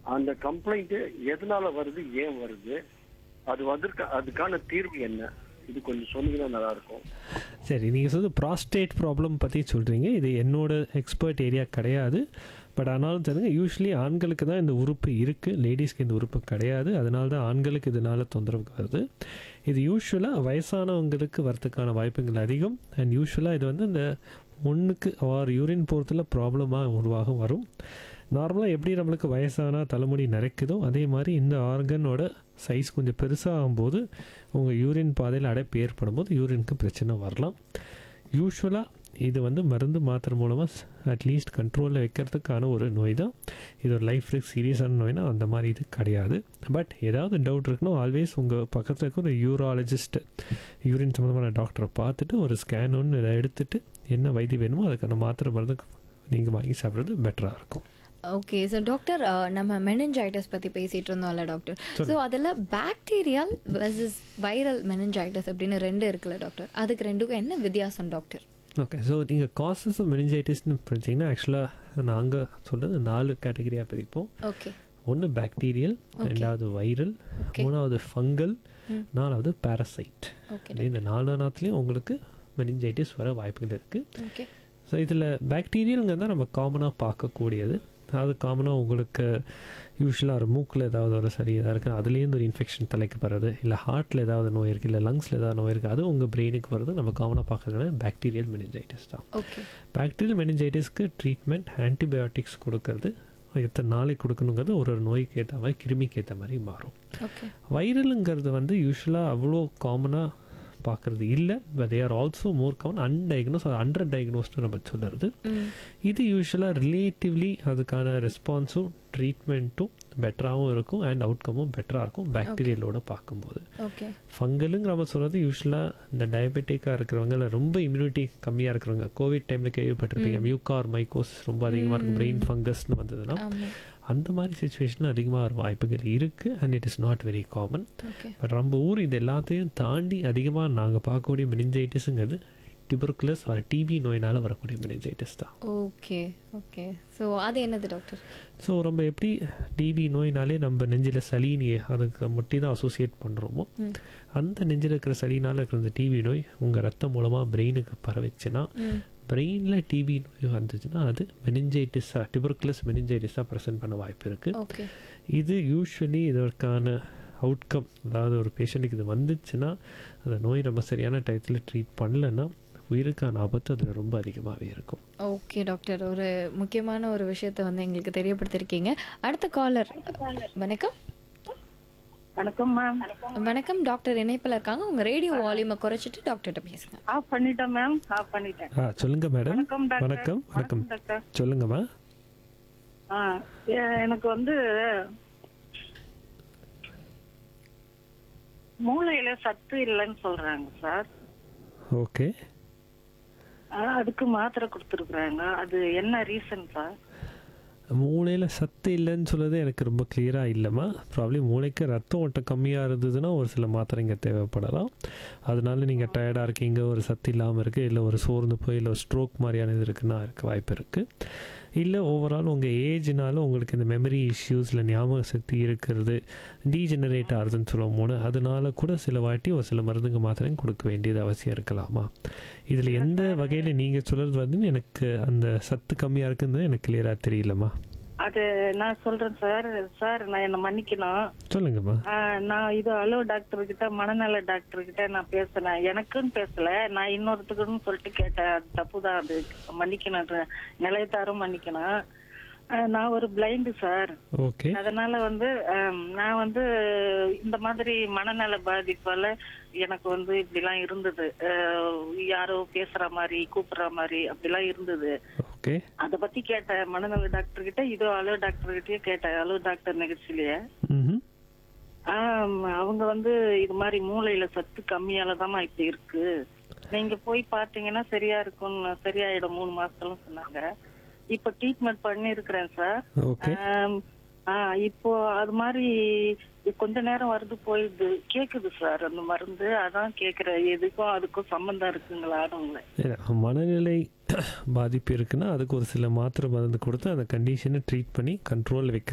அந்த கம்ப்ளைண்ட் எதனால வருது ஏன் வருது அது வந்திருக்க அதுக்கான தீர்வு என்ன இது கொஞ்சம் சொன்னீங்கன்னா நல்லா இருக்கும் சரி நீங்கள் சொல்றது ப்ராஸ்டேட் ப்ராப்ளம் பற்றி சொல்கிறீங்க இது என்னோட எக்ஸ்பர்ட் ஏரியா கிடையாது பட் ஆனாலும் தெரியுங்க யூஸ்வலி ஆண்களுக்கு தான் இந்த உறுப்பு இருக்குது லேடிஸ்க்கு இந்த உறுப்பு கிடையாது அதனால தான் ஆண்களுக்கு இதனால தொந்தரவு வருது இது யூஸ்வலாக வயசானவங்களுக்கு வரதுக்கான வாய்ப்புகள் அதிகம் அண்ட் யூஸ்வலாக இது வந்து இந்த ஒன்றுக்கு ஆர் யூரின் போகிறதுல ப்ராப்ளமாக உருவாக வரும் நார்மலாக எப்படி நம்மளுக்கு வயசானா தலைமுடி நரைக்குதோ அதே மாதிரி இந்த ஆர்கனோட சைஸ் கொஞ்சம் பெருசாக ஆகும்போது உங்கள் யூரின் பாதையில் அடைப்பு ஏற்படும் போது யூரினுக்கு பிரச்சனை வரலாம் யூஸ்வலாக இது வந்து மருந்து மாத்திரை மூலமாக அட்லீஸ்ட் கண்ட்ரோலில் வைக்கிறதுக்கான ஒரு நோய் தான் இது ஒரு லைஃப் ரிஸ்க் சீரியஸான நோய்னா அந்த மாதிரி இது கிடையாது பட் ஏதாவது டவுட் இருக்குன்னா ஆல்வேஸ் உங்கள் பக்கத்தில் இருக்க ஒரு யூராலஜிஸ்ட் யூரின் சம்மந்தமான டாக்டரை பார்த்துட்டு ஒரு ஸ்கேன் ஒன்று எடுத்துட்டு என்ன வைத்தியம் வேணுமோ அதுக்கான மாத்திரை மருந்து நீங்கள் வாங்கி சாப்பிட்றது பெட்டராக இருக்கும் ஓகே ஸோ டாக்டர் நம்ம மெனஞ்சாய்டஸ் பற்றி பேசிகிட்டு இருந்தோம்ல டாக்டர் ஸோ அதில் பாக்டீரியல் வெர்சஸ் வைரல் மெனஞ்சாய்டஸ் அப்படின்னு ரெண்டு இருக்குல்ல டாக்டர் அதுக்கு ரெண்டுக்கும் என்ன வித்தியாசம் டாக்டர் ஓகே ஸோ நீங்கள் காசஸ் ஆஃப் மெனிஞ்சைட்டிஸ்னு படிச்சிங்கன்னா ஆக்சுவலாக நாங்கள் சொல்கிறது நாலு கேட்டகரியாக பிரிப்போம் ஓகே ஒன்று பாக்டீரியல் ரெண்டாவது வைரல் மூணாவது ஃபங்கல் நாலாவது பாரசைட் ஓகே இந்த நாலு நாத்துலேயும் உங்களுக்கு மெனிஞ்சைட்டிஸ் வர வாய்ப்புகள் இருக்குது ஓகே ஸோ இதில் பாக்டீரியலுங்கிறது தான் நம்ம காமனாக பார்க்கக்கூடியது அது காமனாக உங்களுக்கு யூஸ்வலாக ஒரு மூக்கில் ஏதாவது ஒரு சரி ஏதாவது இருக்குது அதுலேருந்து ஒரு இன்ஃபெக்ஷன் தலைக்கு வர்றது இல்லை ஹார்ட்டில் ஏதாவது நோய் இருக்குது இல்லை லங்ஸில் ஏதாவது நோய் இருக்குது அது உங்கள் பிரெயினுக்கு வருது நம்ம காமனாக பார்க்கறதுனால பாக்டீரியல் மெனிஞ்சைட்டிஸ் தான் ஓகே பாக்டீரியல் மெனிஞ்சைட்டிஸ்க்கு ட்ரீட்மெண்ட் ஆன்டிபயோட்டிக்ஸ் கொடுக்கறது எத்தனை நாளைக்கு கொடுக்கணுங்கிறது ஒரு ஒரு நோய்க்கு ஏற்ற மாதிரி கிருமிக்கு ஏற்ற மாதிரி மாறும் ஓகே வைரலுங்கிறது வந்து யூஸ்வலாக அவ்வளோ காமனாக பார்க்குறது இல்லை but they are also more common undiagnosed under டயக்னோஸ்னு நம்ம சொல்லுறது ம் இது யூஸ்வலாக ரிலேட்டிவ்லி அதுக்கான ரெஸ்பான்ஸும் ட்ரீட்மெண்ட்டும் பெட்டராகவும் இருக்கும் அண்ட் அவுட்கமும் பெட்டராக இருக்கும் பாக்டீரியலோட பார்க்கும்போது ஓகே ஃபங்கலுங்கிற நம்ம சொல்கிறது யூஸ்வலாக இந்த டயபெட்டிக்காக இருக்கிறவங்க இல்லை ரொம்ப இம்யூனிட்டி கம்மியாக இருக்கிறவங்க கோவிட் டைமில் கேள்விப்பட்டிருப்பீங்க மியூகார் மைக்கோஸ் ரொம்ப அதிகமாக இருக்கும் பிரெயின் ஃபங்கஸ்னு வந்ததுன்னா ஆமாம் அந்த மாதிரி சுச்சுவேஷனில் அதிகமாக வர வாய்ப்புகள் இருக்குது and it is not very common okay but நம்ம ஊர் இது எல்லாத்தையும் தாண்டி அதிகமாக நாங்கள் பார்க்கக்கூடிய மெனிஞ்சைட்டிஸுங்கிறது டிபர்குலஸ் வர டிபி நோயினால் வரக்கூடிய மெனிஞ்சைட்டிஸ் தான் ஓகே ஓகே ஸோ அது என்னது டாக்டர் ஸோ நம்ம எப்படி டிபி நோயினாலே நம்ம நெஞ்சில் சளினி அதுக்கு மட்டும் தான் அசோசியேட் பண்ணுறோமோ ம் அந்த நெஞ்சில் இருக்கிற சளினால் இருக்கிற இந்த டிபி நோய் உங்கள் ரத்தம் மூலமாக பிரெயினுக்கு பரவிச்சுன்னா ம் பிரெயினில் டிபி நோய் வந்துச்சுன்னா அது மெனிஞ்சைட்டிஸாக டிபர்குலஸ் மெனிஞ்சைட்டிஸாக ப்ரெசென்ட் பண்ண வாய்ப்பு இருக்குது ஓகே இது யூஸ்வலி இதற்கான அவுட்கம் அதாவது ஒரு பேஷண்ட்டுக்கு இது வந்துச்சுன்னா அந்த நோய் நம்ம சரியான டயத்தில் ட்ரீட் பண்ணலைன்னா உயிருக்கான ஆபத்து அதில் ரொம்ப அதிகமாகவே இருக்கும் ஓகே டாக்டர் ஒரு முக்கியமான ஒரு விஷயத்தை வந்து எங்களுக்கு தெரியப்படுத்திருக்கீங்க அடுத்த காலர் வணக்கம் வணக்கம் மேம் வணக்கம் டாக்டர் இணைப்பில் இருக்காங்க உங்க ரேடியோ வால்யூமை குறைச்சிட்டு டாக்டர்கிட்ட பேசுங்க ஆஃப் பண்ணிட்டேன் மேம் ஆஃப் பண்ணிட்டேன் ஆ சொல்லுங்கள் மேடம் வணக்கம் டாக்டர் வணக்கம் வணக்கம் டாக்டர் சொல்லுங்கம்மா ஆ எ- எனக்கு வந்து மூளையில சத்து இல்லைன்னு சொல்றாங்க சார் ஓகே ஆ, அதுக்கு மாத்திரை கொடுத்துருக்குறாங்க அது என்ன ரீசன் சார் மூளையில் சத்து இல்லைன்னு சொல்லுறது எனக்கு ரொம்ப கிளியராக இல்லைம்மா ப்ராப்ளி மூளைக்கு ரத்த ஓட்டம் கம்மியாக இருந்ததுன்னா ஒரு சில மாத்திரைங்க தேவைப்படலாம் அதனால நீங்கள் டயர்டாக இருக்கீங்க ஒரு சத்து இல்லாமல் இருக்குது இல்லை ஒரு சோர்ந்து போய் இல்லை ஒரு ஸ்ட்ரோக் மாதிரியான இது இருக்குன்னா இருக்க வாய்ப்பு இருக்குது இல்லை ஓவரால் உங்கள் ஏஜ்னால உங்களுக்கு இந்த மெமரி இஷ்யூஸில் ஞாபக சக்தி இருக்கிறது டீஜெனரேட் ஆகுதுன்னு சொல்லுவோம் போது அதனால கூட சில வாட்டி ஒரு சில மருந்துங்க மாத்திரையும் கொடுக்க வேண்டியது அவசியம் இருக்கலாமா இதில் எந்த வகையில் நீங்கள் சொல்கிறது வந்து எனக்கு அந்த சத்து கம்மியாக இருக்குன்னு எனக்கு கிளியராக தெரியலம்மா அது நான் சொல்றேன் சார் சார் நான் என்ன மன்னிக்கணும் சொல்லுங்கம்மா ஆ, நான் இது அலோ டாக்டர் கிட்ட மனநல டாக்டர் கிட்ட நான் பேசினேன் எனக்குன்னு பேசல நான் இன்னொருத்துக்குன்னு சொல்லிட்டு கேட்டேன் அது தப்புதான் அது மன்னிக்கணும் அது நிலையத்தாரும் மன்னிக்கணும் ஆ, நான் ஒரு பிளைண்டு சார் ஓகே அதனால வந்து ஆம், நான் வந்து இந்த மாதிரி மனநல பாதிப்பால எனக்கு வந்து இப்படிலாம் இருந்தது அஹ், யாரோ பேசுற மாதிரி கூப்பிடுற மாதிரி அப்படிலாம் இருந்தது ஓகே அத பத்தி கேட்டேன் மனநல டாக்டர் கிட்ட இதோ அலோ டாக்டர் கிட்டயே கேட்டேன் அலோ டாக்டர் நிகழ்ச்சியிலேயே ம் ஆம், அவங்க வந்து இது மாதிரி மூளையில சத்து கம்மியாலதாம்மா இப்படி இருக்கு நீங்க போய் பாத்தீங்கன்னா சரியா இருக்கும் சரியாயிடும் மூணு மாசத்துல சொன்னாங்க இப்ப ட்ரீட்மெண்ட் பண்ணி இருக்கிறேன் சார் ஓகே ஆம், ஆ, இப்போ அது மாதிரி கொஞ்ச நேரம் வருது போயிடுது கேக்குது சார் அந்த மருந்து அதான் கேக்குறேன் எதுக்கும் அதுக்கும் சம்பந்தம் இருக்குங்களான்னு உங்களை மனநிலை பாதிப்பு இருக்குன்னா அதுக்கு ஒரு சில மாத்திரை மருந்து கொடுத்து அந்த கண்டிஷனை ட்ரீட் பண்ணி கண்ட்ரோல் வைக்கிறது